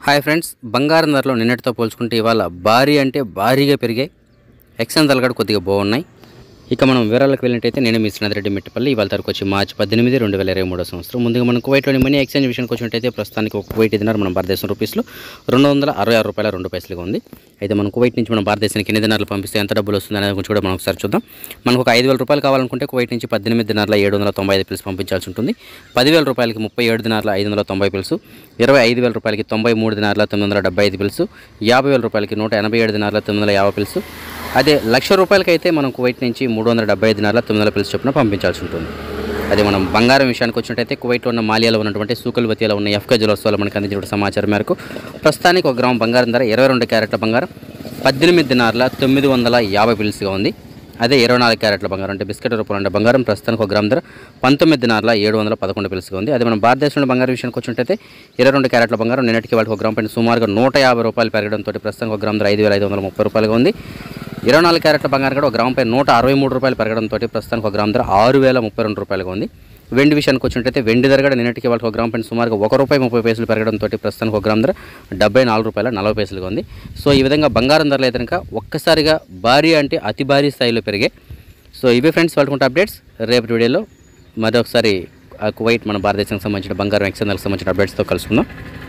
hi friends బంగారం ధరలు నిన్నటితో పోల్చుకుంటే ఇవాళ భారీ అంటే భారీగా పెరిగాయి ఎక్సెన్ ధరలు కూడా కొద్దిగా బాగున్నాయి ఇక మనం వివరాలకు వెళ్ళినట్టయితే నేను మీ రెడ్డి మిట్టపల్లి ఇవాళ తరకు వచ్చి మార్చి పద్దెనిమిది రెండు వేల ఇరవై మూడో సంవత్సరం ముందుగా మనం కువైట్లోని మనీ ఎక్స్చేంజ్ విషయానికి వచ్చినట్టయితే ప్రస్తుతానికి ఒక కువైట్ దినార్ మన భారతదేశం రూపీస్లో రెండు వందల అరవై ఆరు రూపాయల రెండు పైసలుగా ఉంది అయితే మనం కువైట్ నుంచి మనం భారతదేశానికి ఎన్ని దినార్లు పంపిస్తే ఎంత డబ్బులు వస్తుంది అనేది గురించి కూడా మనం ఒకసారి చూద్దాం మనకు ఒక ఐదు వేల రూపాయలు కావాలనుకుంటే కువైట్ నుంచి పద్దెనిమిది దినార్ల ఏడు వందల తొంభై ఐదు పిల్స్ పంపించాల్సి ఉంటుంది పదివేల రూపాయలకి ముప్పై ఏడు దినార్ల ఐదు వందల తొంభై పిల్స్ ఇరవై ఐదు వేల రూపాయలకి తొంభై మూడు దినార్ల తొమ్మిది వందల డెబ్బై ఐదు పిల్స్ యాభై వేల రూపాయలకి నూట ఎనభై ఏడు దినార్ల తొమ్మిది వందల యాభై పిల్స్ అదే లక్ష రూపాయలకైతే మనం కువైట్ నుంచి మూడు వందల డెబ్బై ఐదు దినార్ల తొమ్మిది వందల పిల్స్ చొప్పున పంపించాల్సి ఉంటుంది అదే మనం బంగారం విషయానికి వచ్చినట్టయితే కువైట్లో ఉన్న మాలియాలో ఉన్నటువంటి సూకల్వతిలో ఉన్న ఎఫ్క జ్యువెలర్స్లో మనకు అందించిన సమాచారం మేరకు ప్రస్తుతానికి ఒక గ్రామం బంగారం ధర ఇరవై రెండు క్యారెట్ల బంగారం పద్దెనిమిది దినార్ల తొమ్మిది వందల యాభై పిల్స్గా ఉంది అదే ఇరవై నాలుగు క్యారెట్ల బంగారం అంటే బిస్కెట్ రూపంలో ఉండే బంగారం ప్రస్తుతానికి ఒక గ్రామ్ ధర పంతొమ్మిది దినార్ల ఏడు వందల పదకొండు పిలుసుగా ఉంది అదే మనం భారతదేశంలో బంగారం విషయానికి వచ్చినట్టయితే ఇరవై రెండు క్యారెట్ల బంగారం నిన్నటికి వాళ్ళకి ఒక గ్రామ్ పైన సుమారుగా నూట యాభై రూపాయలు పెరగడంతో ప్రస్తుతం ఒక గ్రామ్ ధర ఐదు వేల ఐదు వందల ముప్పై రూపాయలుగా ఉంది ఇరవై నాలుగు క్యారెట్ల బంగారం కూడా ఒక గ్రామ్ పై నూట అరవై మూడు రూపాయలు పెరగడంతో ప్రస్తుతానికి ఒక గ్రామ్ ధర ఆరు వేల ముప్పై రెండు రూపాయలుగా ఉంది వెండి విషయానికి వచ్చినట్టయితే వెండి ధర కూడా నిన్నటికి వాళ్ళకి ఒక గ్రామ్ పైన సుమారుగా ఒక రూపాయి ముప్పై పైసలు పెరగడంతో ప్రస్తుతానికి ఒక గ్రామ్ ధర డెబ్బై నాలుగు రూపాయల నలభై పైసలుగా ఉంది సో ఈ విధంగా బంగారం ధరలు అయితే కనుక ఒక్కసారిగా భారీ అంటే అతి భారీ స్థాయిలో పెరిగాయి సో ఇవే ఫ్రెండ్స్ వాళ్ళకుంటే అప్డేట్స్ రేపటి వీడియోలో మరొకసారి ఆ కువైట్ మన భారతదేశానికి సంబంధించిన బంగారం ఎక్స్ఎన్ఎల్కి సంబంధించిన అప్డేట్స్తో కలుసుకుందాం